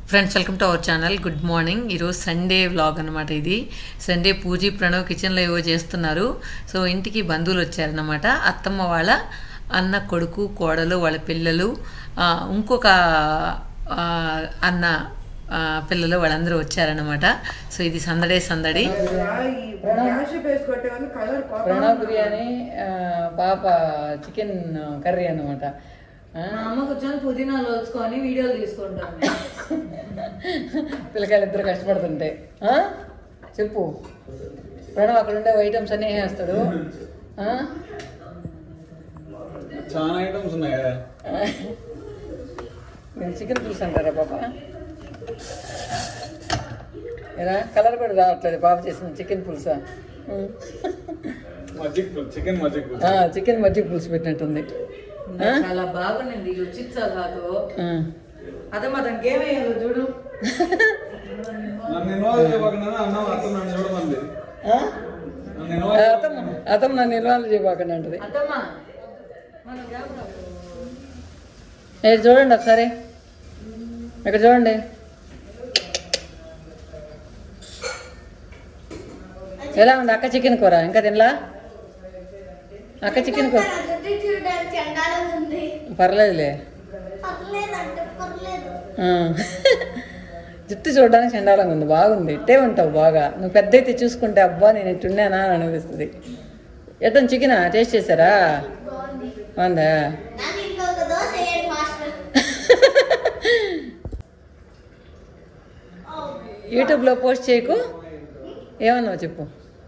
Friends welcome to our channel good morning ఈరోజు Sunday vlog అనమాట ఇది సండే పూజీ ప్రణవ్ కిచెన్లో ఏవో చేస్తున్నారు సో ఇంటికి బంధువులు వచ్చారనమాట అత్తమ్మ వాళ్ళ అన్న కొడుకు కోడలు వాళ్ళ పిల్లలు ఆ, ఇంకొక ఆ, అన్న ఆ, పిల్లలు వాళ్ళందరూ వచ్చారనమాట సో ఇది సందడే సందడి ప్రణవ్ బిర్యానీ ఆ, పాప చికెన్ కర్రీ అన్నమాట ఆ, మా అమ్మ కూర్చొని పుదీనాలు వచ్చుకొని వీడియోలు తీసుకుంటాను పిల్లకాయలు ఇద్దరు కష్టపడుతుంటే ఆ? చెప్పు ప్రణవ్ అక్కడ ఉండే ఐటమ్స్ అన్నీ వేస్తాడు ఆ? చాలా ఐటమ్స్ ఉన్నాయి కదా మీరు చికెన్ పులుసు అంటారా పాప ఎలా కలర్ కూడా రావట్లేదు పాప చేసిన చికెన్ పులుసా మజ్జిగ్ చికెన్ మజ్జిగ్ చికెన్ మజ్జిగ పులుసు పెట్టినట్టుంది ఆ? చాలా బాగుంది రుచిత్సా కాదు ఆ. అదే మా దానికి ఏమయ్యాలో చూడు నన్ను ఇన్వాల్వ్ చేయకుండా అన్నం అర్థం నన్ను చూడమంది ఆ? నన్ను ఇన్వాల్వ్ అతమ్మ అతమ్మ నన్ను ఇన్వాల్వ్ చేయబాకండి అంటది అత్తమ్మా మనం కెమెరా ఏ చూడండి ఒకసారి ఇక్కడ చూడండి ఎలా ఉంది అక్క చికెన్ కూర ఇంకా తినలా అక్క చికెన్ కూర జుట్టు చూడడానికి చండాలంగా ఉంది పర్లేదులే పర్లేదు అంటే పర్లేదు ఆ. జుట్టు చూడడానికి చండాలంగా ఉంది బాగుంది ఇట్టే ఉంటావు బాగా నువ్వు పెద్ద అయితే చూసుకుంటే అబ్బా నేను ఇట్టున్నానా అని అనిపిస్తుంది ఎట్టం చికెనా టేస్ట్ చేశారా బాగుంది బాగుందా నాకు ఇంకొక దోశ వేయండి ఫాస్ట్ యూట్యూబ్లో పోస్ట్ చేయకు ఏమన్నావు చెప్పు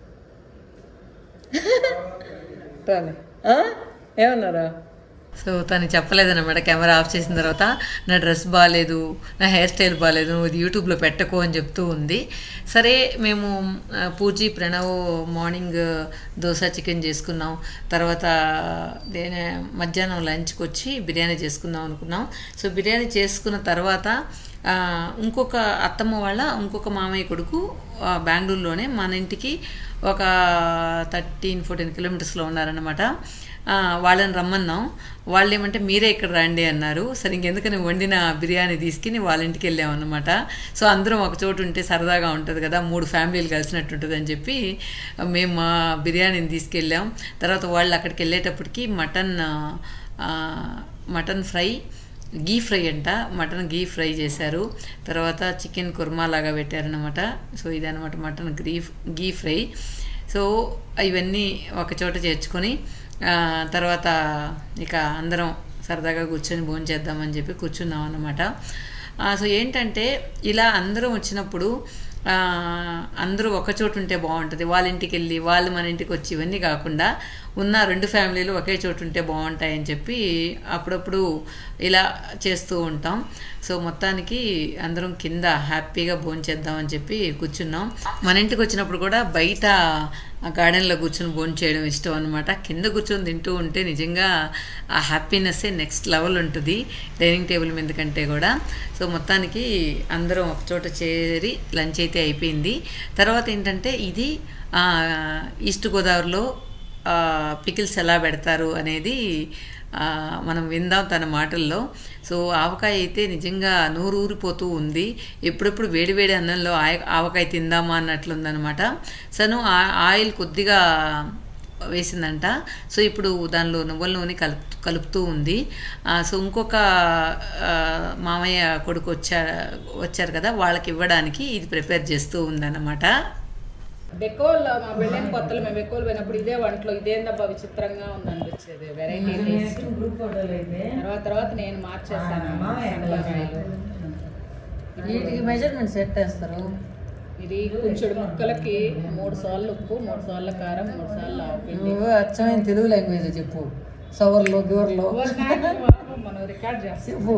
రాని ఆ? ఏమన్నారా సో తను చెప్పలేదన్నమాట కెమెరా ఆఫ్ చేసిన తర్వాత నా డ్రెస్ బాగాలేదు నా హెయిర్ స్టైల్ బాగాలేదు నువ్వు ఇది యూట్యూబ్లో పెట్టకు అని చెప్తూ ఉంది సరే మేము ఆ, పూజీ ప్రణవ్ మార్నింగ్ దోశ చికెన్ చేసుకున్నాం తర్వాత దేని మధ్యాహ్నం లంచ్కి వచ్చి బిర్యానీ చేసుకుందాం అనుకున్నాం సో బిర్యానీ చేసుకున్న తర్వాత ఆ, ఇంకొక అత్తమ్మ వాళ్ళ ఇంకొక మామయ్య కొడుకు ఆ, బెంగళూరులోనే మన ఇంటికి ఒక థర్టీన్ ఫోర్టీన్ కిలోమీటర్స్లో ఉన్నారనమాట ఆ, వాళ్ళని రమ్మన్నాం వాళ్ళు ఏమంటే మీరే ఇక్కడ రండి అన్నారు సరే ఇంకెందుకని వండిన బిర్యానీ తీసుకుని వాళ్ళ ఇంటికి వెళ్ళామన్నమాట సో అందరం ఒక చోటు ఉంటే సరదాగా ఉంటుంది కదా మూడు ఫ్యామిలీలు కలిసినట్టు ఉంటుంది అని చెప్పి మేము మా బిర్యానీని తీసుకెళ్ళాం తర్వాత వాళ్ళు అక్కడికి వెళ్ళేటప్పటికి మటన్ ఆ, మటన్ ఫ్రై గీ ఫ్రై అంట మటన్ గీ ఫ్రై చేశారు తర్వాత చికెన్ కుర్మా లాగా పెట్టారనమాట సో ఇదనమాట మటన్ గ్రీ గీ ఫ్రై సో ఇవన్నీ ఒక చోట చేర్చుకొని ఆ, తర్వాత ఇక అందరం సరదాగా కూర్చొని భోజనం చేద్దామని చెప్పి కూర్చున్నాం అన్నమాట ఆ, సో ఏంటంటే ఇలా అందరం వచ్చినప్పుడు ఆ, అందరూ ఒక చోటు ఉంటే బాగుంటుంది వాళ్ళ ఇంటికి వెళ్ళి వాళ్ళు మన ఇంటికి వచ్చి ఇవన్నీ కాకుండా ఉన్న రెండు ఫ్యామిలీలు ఒకే చోటు ఉంటే బాగుంటాయని చెప్పి అప్పుడప్పుడు ఇలా చేస్తూ ఉంటాం సో మొత్తానికి అందరం కింద హ్యాపీగా భోంచేద్దామని చెప్పి కూర్చున్నాం మన ఇంటికి వచ్చినప్పుడు కూడా బయట ఆ గార్డెన్లో కూర్చొని భోజనం చేయడం ఇష్టం అనమాట కింద కూర్చొని తింటూ ఉంటే నిజంగా ఆ హ్యాపీనెస్సే నెక్స్ట్ లెవెల్ ఉంటుంది డైనింగ్ టేబుల్ మీద కంటే కూడా సో మొత్తానికి అందరం ఒక చోట చేరి లంచ్ అయితే అయిపోయింది తర్వాత ఏంటంటే ఇది ఆ, ఈస్ట్ గోదావరిలో పికిల్స్ ఎలా పెడతారు అనేది ఆ, మనం విందాం తన మాటల్లో సో ఆవకాయ అయితే నిజంగా నూరు ఊరిపోతూ ఉంది ఎప్పుడెప్పుడు వేడివేడి అన్నంలో ఆయ ఆవకాయ తిందామా అన్నట్లుందనమాట సను ఆ- ఆయిల్ కొద్దిగా వేసిందంట సో ఇప్పుడు దానిలో నువ్వుల నూనె కలుపు కలుపుతూ ఉంది ఆ, సో ఇంకొక ఆ, మామయ్య కొడుకు వచ్చారు వచ్చారు కదా వాళ్ళకి ఇవ్వడానికి ఇది ప్రిపేర్ చేస్తూ ఉందన్నమాట బెకోల్ మా పెళ్ళైన కొత్తలో మేము బెకోల్ పోయినప్పుడు ఇదే వంటలో ఇదేందబ్బా విచిత్రంగా ఉంది అనిపించేది వెరైటీ టేస్ట్ గ్రూప్ ఫోటోలు అయితే తర్వాత తర్వాత నేను మార్చేసాను సంప్రదాయాలు. వీటికి మెజర్మెంట్ సెట్ వేస్తారు ఇది కొంచెం ముక్కలకి మూడు సార్లు ఉప్పు మూడు సార్లు కారం మూడు సార్లు ఆవు పిండి నువ్వు అచ్చమైన తెలుగు లాంగ్వేజ్ చెప్పు సవర్లో గివర్లో ఓ నాయనా బాబు, మనం రికార్డ్ చేస్తాం చెప్పు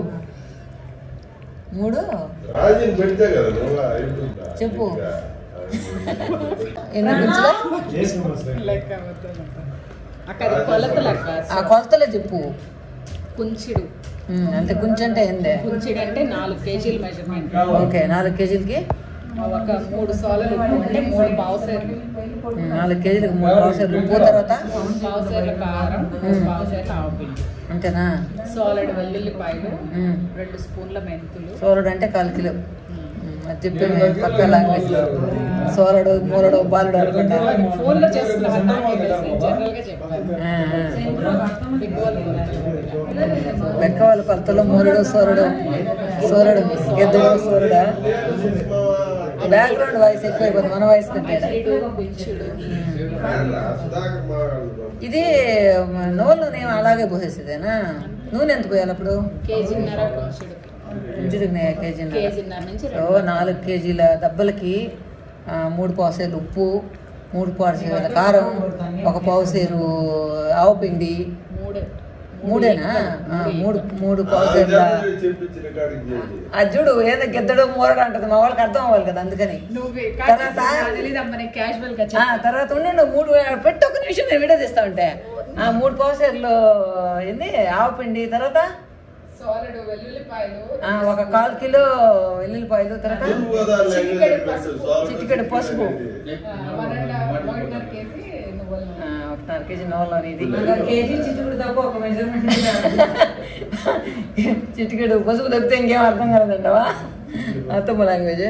మూడు రాజీని పెడితే కదా నువ్వు అయిపోతుందా? చెప్పు. ఇంకా. ఎన్ని గుంజులు లెక్క మొత్తం. అక్కడ కొలత లెక్క ఆ కొలతలే చెప్పు కుంచిడు ఉమ్, అంతే కొంచెం అంటే ఏందే కుంచిడు అంటే నాలుగు కేజీల మెజర్మెంట్ ఓకే నాలుగు కేజీలకి ఒక మూడు సార్లు ఉప్పు అంటే మూడు పావుసేర్లు ఉమ్, నాలుగు కేజీలకి మూడు పావుసేర్లు ఉప్పు తర్వాత పావుసేర్ల కారం పావుసేర్ల ఆవు పిండి అంతేనా సాలెడ్ వెల్లుల్లిపాయలు ఉమ్. రెండు స్పూన్ల మెంతులు సోరడు అంటే కాలు కిలో ఉమ్, అది చెప్పే మేము పక్క లాంగ్వేజ్ సోరడు మూరడు బాలుడు అనుకుంటా ఫోన్ లో చేస్తున్నాను నాకే తెలుసు జనరల్ గా చెప్పాను ఆ, ఆ. బిగ్ వాళ్ళు కొనాలి. లెక్క వాళ్ళ కొలతలో మూరుడు సోరుడు సోరుడు గిద్దడు సోరుడా బ్యాక్గ్రౌండ్ వాయిస్ ఎక్కువైపోతుంది మన వాయిస్ కంటే అల్లిడు, పించుడు ఇది నోళ్ళు నేను అలాగే పోసేసేదేనా నూనె ఎంత పోయాలి అప్పుడు కేజీన్నర పించుడు ఇంచుడు కేజీ కేజీన్నర నుంచి ఓ నాలుగు కేజీల దెబ్బలకి ఆ, మూడు పావుసేలు ఉప్పు మూడు పావుసేల కారం ఒక పావుసేరు ఆవుపిండి మూడే మూడేనా ఆ, మూడు మూడు పావుసేల చెప్పించిన కాడికి చేసి అది చూడు ఏదో గిద్దడు మూరడు అంటది మా వాళ్ళకి అర్థం అవ్వాలి కదా అందుకని నువ్వే తర్వాత? తెలియదమ్మా నేను క్యాజువల్ గా ఆ, చెప్పాను తర్వాత ఉండండి మూడు పెట్టి ఒక నిమిషం నేను వీడియో తీస్తా ఉంటే ఆ మూడు పావుసేర్లు ఏంది ఆవపిండి తర్వాత సాలెడ్ వెల్లుల్లిపాయలు ఆ, ఒక కాల్ కిలో వెల్లుల్లిపాయలు తర్వాత తెలుగు కదా చిటికెడు లాంగ్వేజ్ పసుపు, పెట్టు. చిటికెడు పసుపు. వన్ అండ్ ఒకటిన్నర కేజీ నువ్వులు ఆ, ఒకటిన్నర కేజీ నవ్వులో ఇది కేజీ చిట్టుకుడు తప్ప ఒక మెజర్మెంట్ చిటికెడు పసుపు తప్పితే ఇంకేం అర్థం కాలేదంటవా అత్తమ్మ లాంగ్వేజ్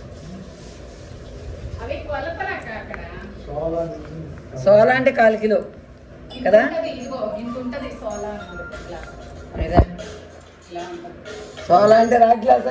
అవి కొలతలక్క అక్కడ సోలా అంటే కాల్ కిలో ఇంత కదా ఉంటది, ఇదిగో ఇంత ఉంటది సోలా అన్నది. ఇలా ఇదా ఇలా ఉంటది సోలా అంటే రా గ్లాస్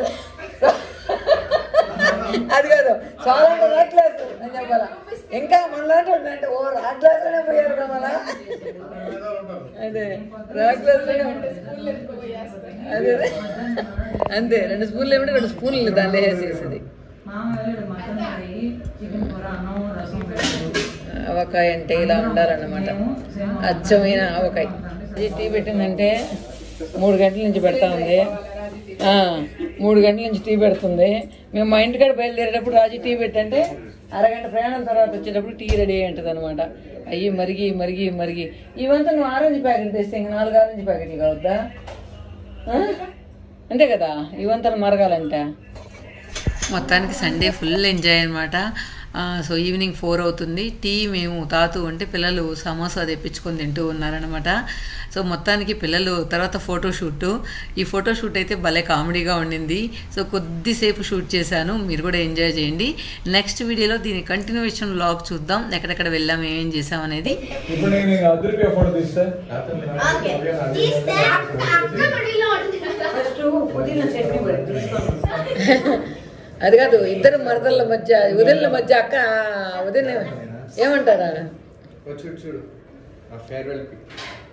అది కాదు సోలా అంటే రా గ్లాస్ అని చెప్పాలా ఇంకా మనలాంటి వాడు అంటే ఓ రా గ్లాస్ అనే పోయారు కదా మళ్ళా అదే రా గ్లాస్ స్కూల్ ఎందుకో పోయేస్తాయి. అదే అదే. అంతే రెండు స్పూన్లు ఏమిటి రెండు స్పూన్లు దాంట్లో వేసేసేది మామ వెళ్ళాడు మటన్ కర్రీ చికెన్ కూర అన్నం రసం పెట్టాడు ఆవకాయ అంటే ఇలా ఉండాలన్నమాట అచ్చమైన ఆవకాయ ఇది టీ పెట్టిందంటే మూడు గంటల నుంచి పెడతా ఉంది ఆ, మూడు గంటల నుంచి టీ పెడుతుంది మేము మా ఇంటికాడ బయలుదేరేటప్పుడు రాజు టీ పెట్టంటే అరగంట ప్రయాణం తర్వాత వచ్చేటప్పుడు టీ రెడీ అయి ఉంటుంది అనమాట అయ్యి మరిగి మరిగి మరిగి ఇవంతా నువ్వు ఆరెంజ్ ప్యాకెట్ తెస్తే ఇంక నాలుగు ఆరెంజ్ ప్యాకెట్లు కావద్దా ఆ? అంతే కదా ఇవంతా మరగాలంట మొత్తానికి సండే ఫుల్ ఎంజాయ్ అనమాట సో ఈవినింగ్ ఫోర్ అవుతుంది టీ మేము తాతూ ఉంటే పిల్లలు సమోసా తెప్పించుకొని తింటూ ఉన్నారనమాట సో మొత్తానికి పిల్లలు తర్వాత ఫోటోషూట్ ఈ ఫోటోషూట్ అయితే భలే కామెడీగా ఉండింది సో కొద్దిసేపు షూట్ చేశాను మీరు కూడా ఎంజాయ్ చేయండి నెక్స్ట్ వీడియోలో దీని కంటిన్యూషన్ వ్లాగ్ చూద్దాం ఎక్కడెక్కడ వెళ్ళాం ఏమేం చేసాం అనేది ఇప్పుడు నేను అద్దరిపే ఫోటో తీస్తే ఓకే తీస్తే అక్క అక్క నడిలో ఉంటుంది ఫస్ట్ పుదీనా చట్నీ పెట్టి తీసుకోండి అది కాదు ఇద్దరు మరదళ్ళ మధ్య ఉదయల మధ్య అక్క ఉదయం ఏమంటారా చూడు చూడు ఆ ఫేర్వెల్ పిక్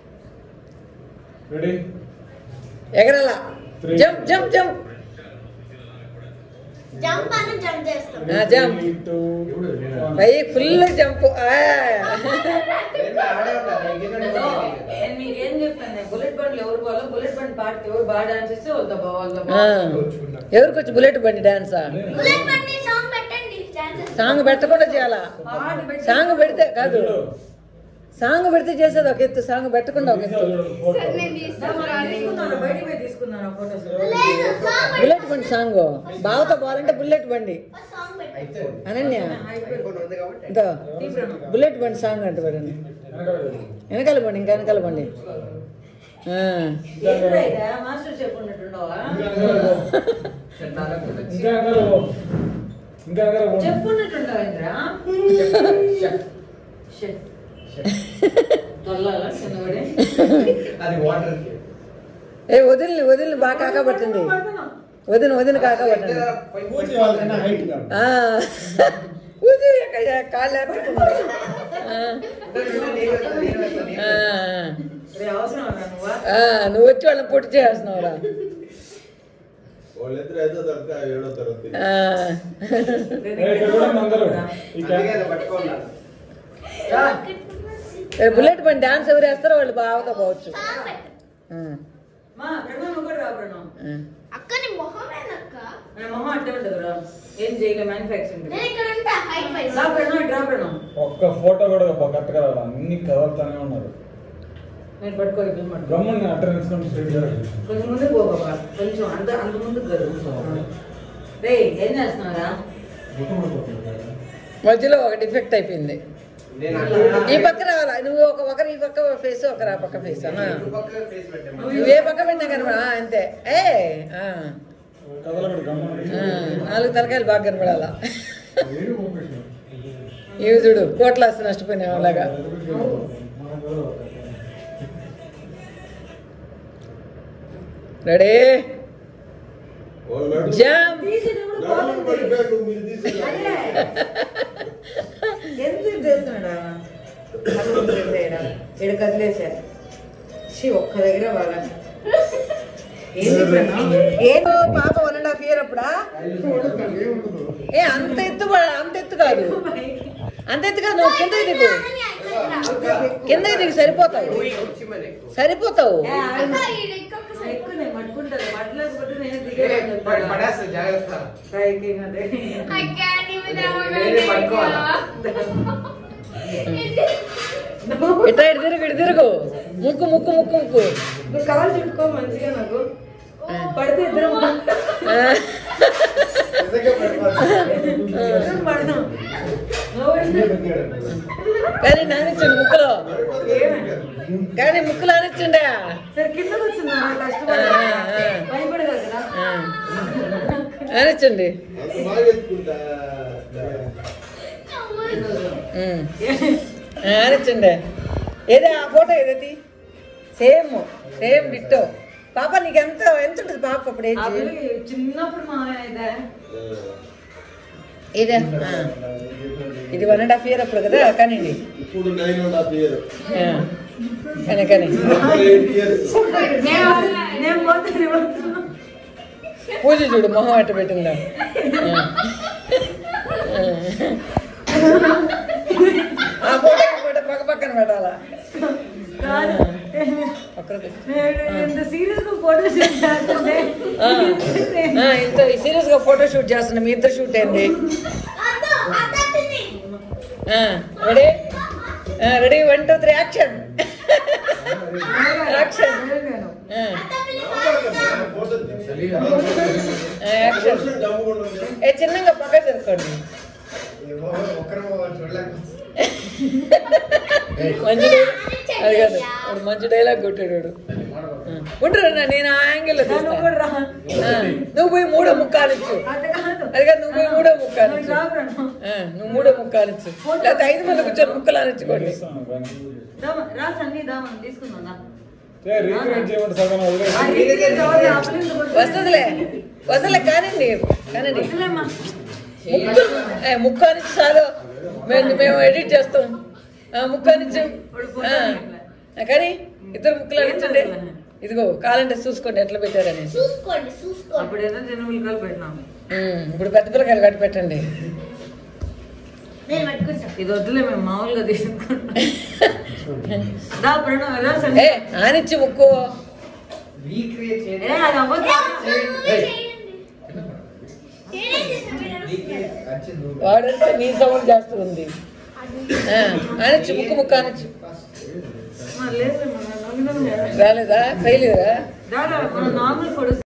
రెడీ ఎగరలా జంప్ జంప్ జంప్ జంప్ అని జంప్ చేస్తాం జంప్ టూ పై ఫుల్ జంప్ నేను మీకు ఏం చెప్తాను బుల్లెట్ బండ్లు ఎవరు పోవాలో బుల్లెట్ బండ్ పాడితే ఎవరు బాగా డాన్స్ చేస్తే వాళ్ళతో వాళ్ళతో ఎవరికి వచ్చి బుల్లెట్ బండి డాన్సా బుల్లెట్ బండి సాంగ్ పెట్టండి డాన్సెస్ సాంగ్ పెట్టకుండా చేయాలా సాంగ్ పెడితే కాదు సాంగ్ పెడితే చేసేది ఒక ఎత్తు సాంగ్ పెట్టకుండా ఒక ఎత్తు ఫోటో తీసుకున్నాను బయటికి పోయి తీసుకున్నాను ఫోటోస్ లేదు సాంగ్ బుల్లెట్ బండి సాంగ్ బావతో పోవాలంటే బుల్లెట్ బండి సాంగ్ పెట్టండి అనన్య ఐఫోన్ ఉంది కాబట్టి ఇదో బుల్లెట్ బండి సాంగ్ అంటే పెట్టండి వెనకాల బండి ఇంకా వెనకాల బండి ఆ. మాస్టర్ చెప్పున్నట్టుండవా ఇంకా అందరూ ఇంకా అందరూ చెప్పున్నట్టుండవా ఇంద్రా తొల్లాలా చిన్నవాడే అది వాటర్ ఏ వదిలిని వదిలిని బాగా కాకా పట్టండి వదిన వదిన కాకా పట్టండి పూజ వాళ్ళకన్నా హైట్ కాదు ఆ. ఊది ఎక్కడ కాళ్ళు ఎత్తుకుంది. ఆ. ఆ. రే అవసరం అన్నా నువ్వా ఆ, నువ్వు వచ్చి వాళ్ళని పొట్టి చేస్తున్నావురా వాళ్ళిద్దరు ఐదో తరగతి ఏడో తరగతి ఆ. ఏ, ఇక్కడ కూడా అందరూ ఈ క్యాన్ పట్టుకోవాలి ఏ, బుల్లెట్ బండి డాన్స్ ఎవరు వేస్తారో వాళ్ళు బాగా పోవచ్చు సాంగ్ పెట్టండి ఆ. మా ప్రణవ్ నువ్వు కూడా రా ప్రణవ్ ఆ. అక్కని మొహమేనక్క నా మొహం అట్టే ఉంటుంది రా ఏం చేయలే మ్యానుఫ్యాక్చరింగ్ నేను ఇక్కడ ఉంటా హైట్ వైస్ రా ప్రణవ్ ఇటు రా ప్రణవ్ ఒక్క ఫోటో కూడా కరెక్ట్గా రావాలి అన్ని కదలుతానే ఉన్నారు నేను పట్టుకో ఇక్కడ పట్టుకో గమ్ముని అటెండెన్స్ కొని స్ట్రైట్ జరగదు కొంచెం ముందుకు పో బాబా కొంచెం అంత అంత ముందుకు జరుగు రే ఏం చేస్తున్నారా మధ్యలో ఒక డిఫెక్ట్ అయిపోయింది నేను ఈ పక్క రావాలా నువ్వు ఒక ఒకరు ఈ పక్క ఫేస్ ఒకరు ఆ పక్క ఫేస్ పక్క ఫేస్ పెట్టాము నువ్వు ఏ పక్క పెట్టినా కనబడా అంతే ఏ ఆ, కదలకూడదు గమ్మున. ఆ, నాలుగు తలకాయలు బాగా కనబడాలా ఇవి చూడు కోట్లాస్తి నష్టపోయినా అలాగా రెడీ వాళ్ళు నడు- జామ్ నడుములు పడిపోయారు, మీరు తీసుకెళ్ళండి. ఎంత చేస్తున్నాడా ఇక్కడ కదిలేశారు షీ ఒక్క దగ్గర బాగా ఏదో పాప వన్ అండ్ హాఫ్ ఇయర్ అప్పుడా ఏ అంత ఎత్తు ప- అంత ఎత్తు కాదు అంత ఎత్తు కాదు నువ్వు కిందకి దిగు కిందకి దిగు సరిపోతావు సరిపోతావు ఎక్కువ నేను పట్టుకుంటాను పట్టలేకపోతే నేను ఏ, పడ- పడేస్తా జాగ్రత్త పైకి అదే నేనే పట్టుకోవాలా ఇట్లా ఇటు తిరుగు ఇటు తిరుగు ముక్కు ముక్కు ముక్కు ముక్కు ఇప్పుడు కవర్ చుట్టుకో మంచిగా నాకు పడితే ఇద్దరు నిజంగా పడిపోతా. పడదాం కానీ నానిచ్చండి ముక్కులో కానీ ముక్కులో అనిచ్చిండా సరే కిందకు వచ్చిందా కష్టపడి భయపడదు కదా అనిచ్చండి అంత బాగా ఎత్తుకుంటా అనిచ్చండి ఏదే ఆ ఫోటో ఏదైతే సేమ్ సేమ్ డిట్టో పాప నీకు ఎంత ఎంత ఉంటుంది పాప అప్పుడు ఏజ్ అప్పుడు చిన్నప్పుడు మా ఇదే ఇదే ఆ. ఇది వన్ అండ్ హాఫ్ ఇయర్ అప్పుడు కదా కానివ్వండి ఇప్పుడు నైన్ అండ్ హాఫ్ ఇయర్ ఆ. కానీ కానీ ఎయిట్ ఇయర్స్ నేను పోతే రివర్స్ పూజ చూడు మొహం అట్ట పెట్టిందా ఆ. ఆ ఫోటో ఈ ఫోటో పక్క పక్కన పెట్టాలా కాదు పక్కన పెట్టు. నేను ఎంత సీరియస్ గా ఫోటో షూట్ చేస్తుంటే ఆ. ఆ, ఇంత సీరియస్ గా ఫోటో షూట్ చేస్తున్నా మీ ఇద్దరు షూట్ అయింది ready ready one two three action action action ఏ చిన్నగా పక్క జరుపుకోండి ఒక్కరు చూడలేకపోతే మంచి డైలాగ్ అది కాదు వాడు మంచి డైలాగ్ కొట్టాడు వాడు ఉంటారు నేను ఆ యాంగిల్ నువ్వు కూడా రా నువ్వు పోయి మూడో ముక్కాలిచ్చు అది కాదు అది కాదు నువ్వు పోయి మూడో ముక్కాలిచ్చు రాబరా నువ్వు. ఆ, నువ్వు మూడో ముక్కాలిచ్చు లేకపోతే ఐదు మంది కూర్చొని ముక్కలు అనిచ్చుకోండి దామా, రా సన్ని దామా తీసుకుందాం రా. ఏ, రీక్రియేట్ చేయమంటే సగం వదిలేసి. ఆ రీతికే కావాలి, ఆ పిల్లలు కూడా వస్తుందిలే వస్తలే కానండి కానండి వద్దులేమ్మా. ముక్కు ఏ, ముక్కు అనిచ్చు చాలు మేము మేము ఎడిట్ చేస్తాం ఆ, ముక్కు అనిచ్చు ఆ, ఆ, కానీ ఇద్దరు ముక్కులు అనిచ్చండి ఇదిగో కాలంటే చూసుకోండి ఎట్లా పెట్టారని చూసుకోండి చూసుకోండి అప్పుడు ఏదో చిన్న పిల్లకాయలు పెట్టినాం ఉమ్, ఇప్పుడు పెద్ద పిల్లకాయలు కట్టి పెట్టండి నేను పట్టుకుంటా ఇది వద్దులే మేము మామూలుగా తీసుకుంటాం దా ప్రణవ్ రా సన్ని. ఏ ఆనిచ్చి ముక్కు రీక్రియేట్ ఏ, చేయండి అది అవ్వదు వాడంటే నీ సౌండ్ చేస్తూ ఉంది ఆ, ఆనిచ్చు ముక్కు ముక్కు ఆనిచ్చు లేదు మనం నవ్వినాం కదా. రాలేదా ఫెయిల్ దా, రా, మనం నార్మల్ ఫోటోస్